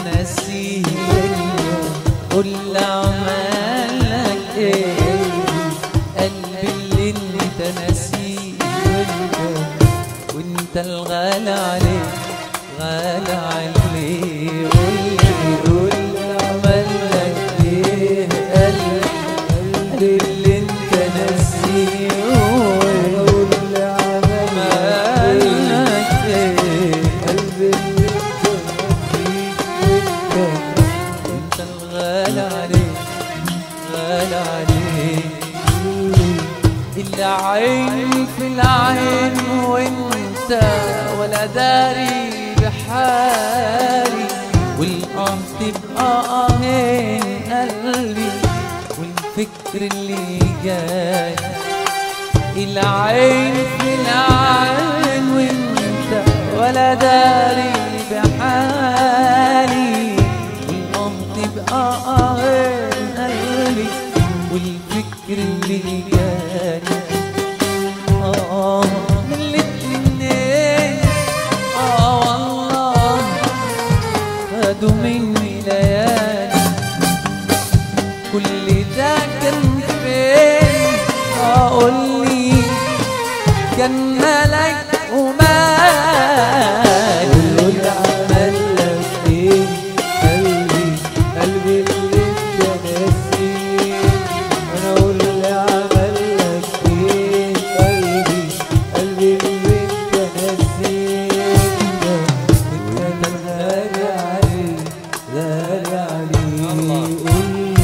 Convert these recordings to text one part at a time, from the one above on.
نسيه قول لي عملك ايه قلبي اللي انت نسيه وانت الغالي عليه غالي عليه قول لي قول لي عملك ايه قلبي اللي انت نسيه قول لي عملك ايه قلبي اللي انت الغالي عليه غالي عليه اللي عين في العين وانت ولا داري بحالي والآه تبقى آهين قلبي والفكر اللي جاي العين في العين وانت ولا داري بحالي والآه تبقى آهين قلبي والفكر اللي جاي آه من الاتنين آه والله خدوا مني ليالي كل ده كان فين اقول لي كان ملك ومال اللي عمل لك ايه قلبي قلبي اللي انت ناسيه انا اقول اللي عمل لك ايه قلبي قلبي اللي انت ناسيه انت غالي عليه غالي عليه قولي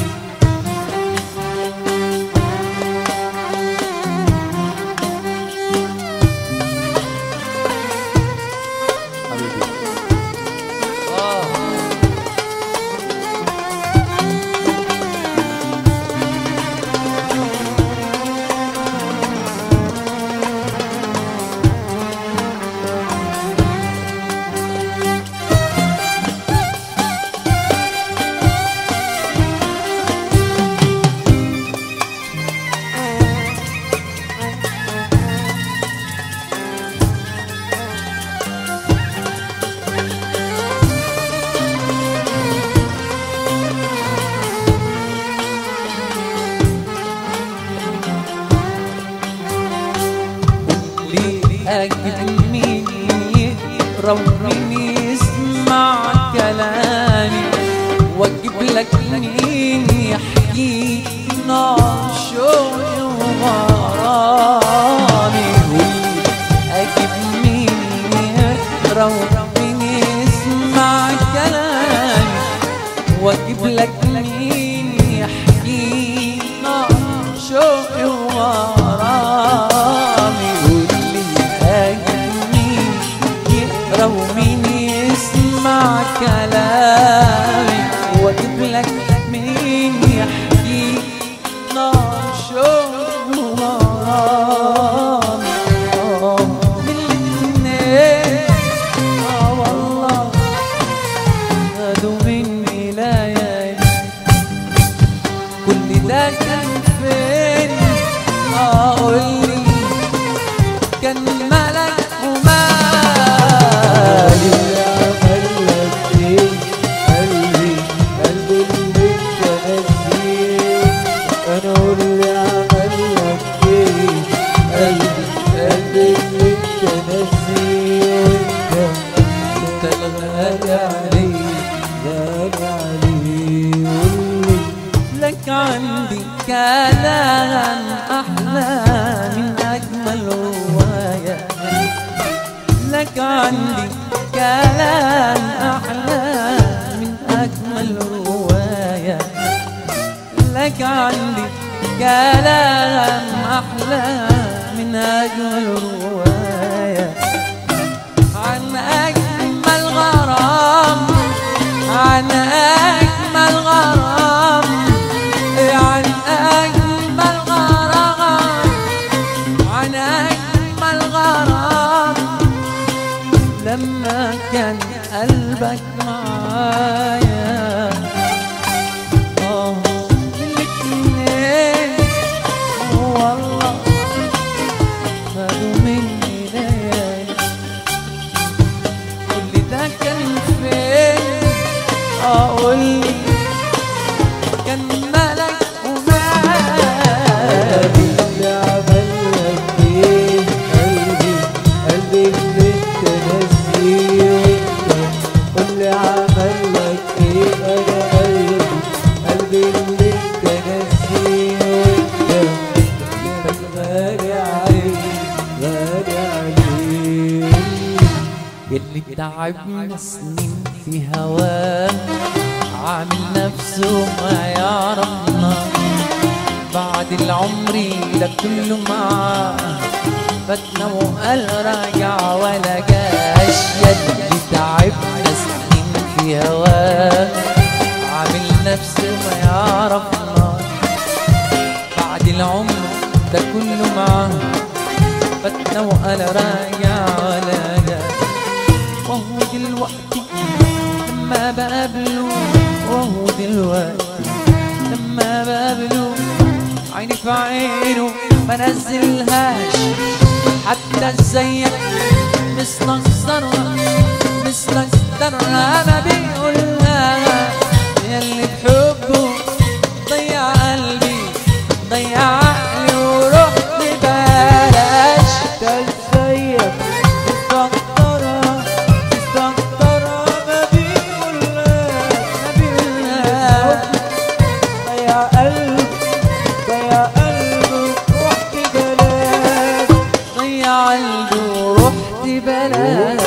لي أجل مين يقرا ومين يسمع كلامي واجيب لك مين يحكي نار شوقي وغرامي واللي اجيب مين يقرا ومين يسمع كلامي واجيب لك مين يحكي نار شوقي وغرامي واللي اجيب مين يقرا ومين يسمع كلامي واجيب لك مين يحكي نار شوقي وغرامي آه، من الاتنين اه والله خدوا مني ليالي كل ده كان فين اقول لي كان ملك ومالي اللي عمل لك ايه قلبي قلبي اللي انت ناسيه انا اقول اللي عمل لك ايه قلبي قلبي اللي انت ناسيه انت الغالي علي غالي عليه قولي لك عندي كلام احلى من اجمل روايه لك عندي كلام احلى من اجمل روايه لك عندي كلام احلى من اجمل روايه عن اجمل غرام عن اجمل غرام عن اجمل غرام عن اجمل غرام لما كان قلبك معايا اه الاتنين والله خدوا مني سنين في هواه عامل نفسه ما يعرفنا بعد العمر ده كله معاه فاتنا وقال راجع ولا جاش يلي تعبنا سنين في هواه عامل نفسه ما يعرفنا بعد العمر ده كله معاه فاتنا وقال راجع ولا جاش وهو دلوقتي لما بقابله وهو دلوقتي لما بقابله عيني في عينه ما نزلهاش حتى زيك مستخسرها مستخسرها ما بيقولها ياللي بحبه ضيع قلبي ضيع عقلي ورحت بلاش ده ازيك مستكترة مستكترة ما بيقولك ما بيقولها ضيع قلب ضيع قلب رحت بلاك ضيع قلبي ورحت بلاش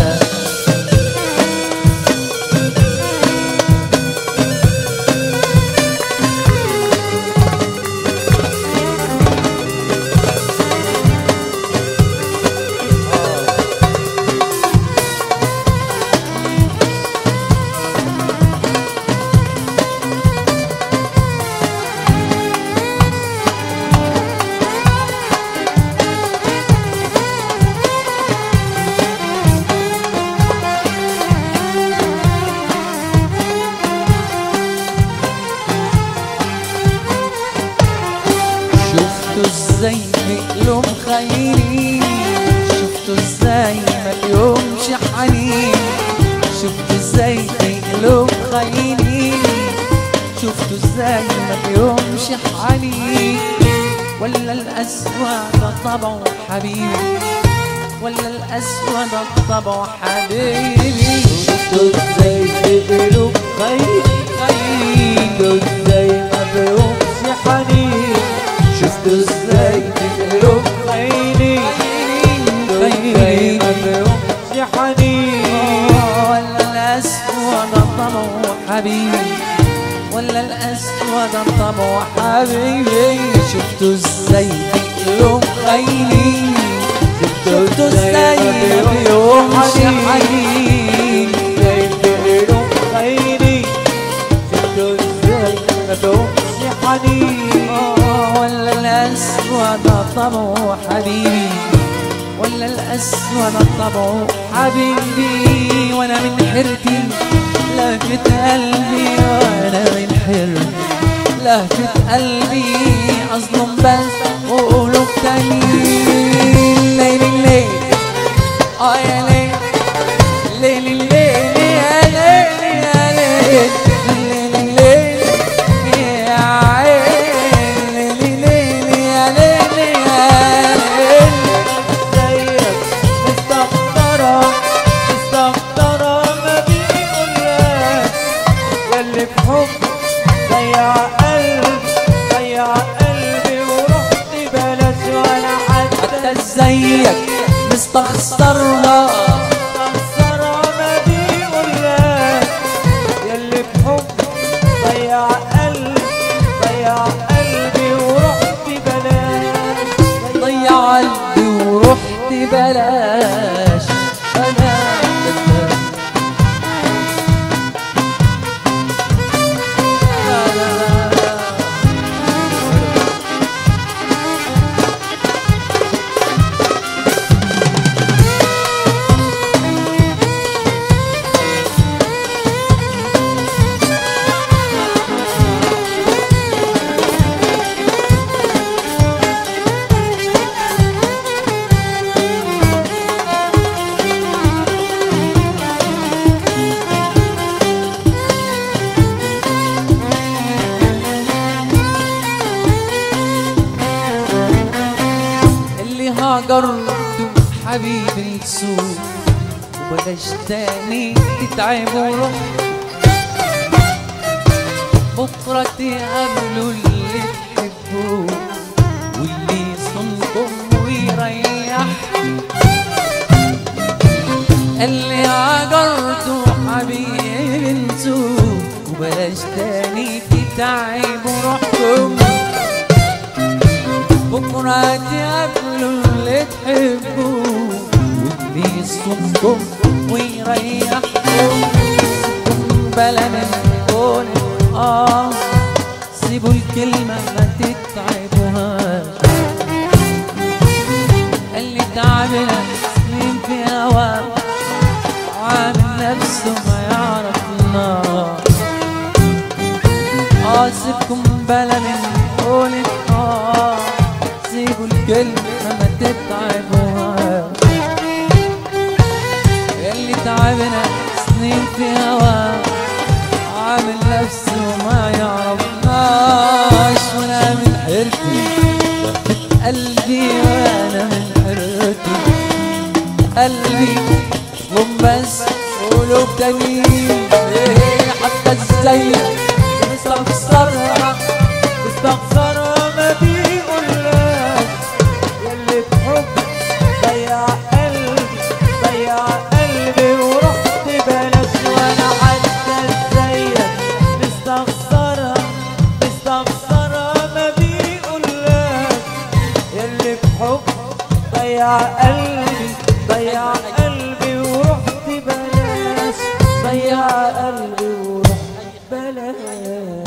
شفتوا ازاي بقلوب خيرين شفتوا ازاي ما بيهمش حنين شفتوا ازاي بقلوب خيرين شفتوا ازاي ما بيهمش حنين ولا الأسود ده طبعه حبيبي ولا الأسود ده طبعه حبيبي شفتوا ازاي بقلوب خير شفتوا ازاي ما بيهمش حنين شفتوا ازاي بقلوب عيني شفتوا ازاي ما بيهمش حنين ولا الأسود ده طبعه حبيبي ولا الأسود ده طبعه حبيبي شفتوا ازاي بقلوب خيري شفتوا ازاي ما بيهمش حنين ازاي بقلوب خيري شفتوا ازاي ما بيهمش حنين آه، ولا الأسود ده طبعه حبيبي ولا الأسود ده طبعه حبيبي وأنا من حيرتي لفت قلبي وأنا من حيرتي لهفة قلبي أظلم بس وقلوب تانيين ليل الليل آه يا ليل ليل الليل يا ليل يا ليل ليل الليل يا عين ليل الليل يا ليل يا ليل زيك مستكترة مستكترة ما بيقولك ياللي بحب ضيع قلب ضيع قلبي ورحت بلاش ولا حتى حتى زيك مستخسرها مستخسرة ما بيقولك ياللي بحب ضيع قلب ضيع قلبي ورحت بلاش ضيع قلبي ورحت بلاش انا لا لا لا لا. اللي هاجرته حبيبي نسوق وبلاش تاني تتعب وروح بكرة تقابلوا اللي تحبوه واللي يصنكم ويريح اللي هاجرته تنسوا وبلاش تاني تتعبوا روحكم بكرة تقابلوا اللي تحبوا واللي يصونكم ويريحكم سيبكم بلا من قول اه سيبوا الكلمة ما تتعبوهاش اللي تعبنا سنين في هوا عامل نفسه ما يعرف النار اه سيبكم بلا من قولة اه سيبوا الكلمة ما تتعبوهاش اللي تعبنا سنين في هوا عامل نفسه ما يعرفناش وانا من حيرتي لفت قلبي وانا من حيرتي قلبي اطلب بس قلوب تانيين إيه حتى ازاي مستخسرها مستخسرها ما بيقولك يلي بحب ضيع قلبي ضيع قلبي ورحت بلاش وانا حتى زيك مستخسرها مستخسرها ما بيقولك يلي بحب ضيع قلبي ضيع قلبي ورحت بلاش ضيع قلبي ورحت بلاش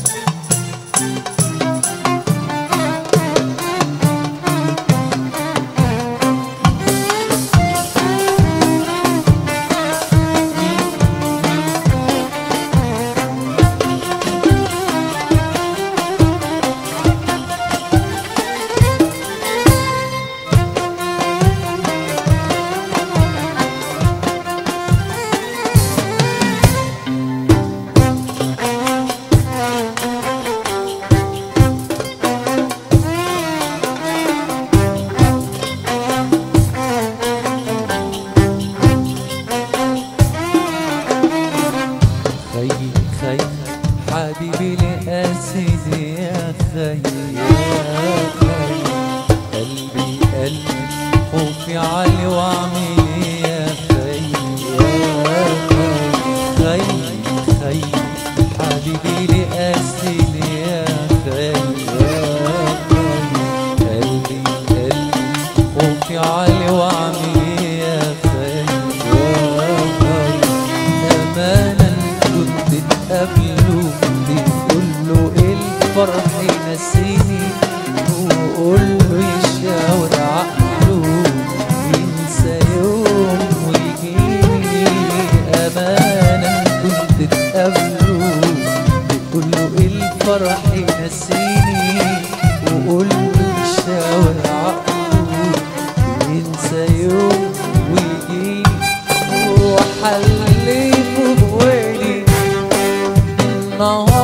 خي خي حبيبي لأسيدي يا خي يا خي قلبي قلبي خوفي علي وعملي يا خي يا خي خي خي حبيبي لأسيدي يا خي يا خي قلبي قلبي خوفي علي وعملي يا خي يا خي زمانا كنت تقابله تقول له الفرح نسيني وقول له يشاور عقله ينسى يوم ويجيني امانا كنت تقابله تقول له الفرح نسيني وقول له يشاور عقله ينسى يوم ويجيني وحليته بويلي النهار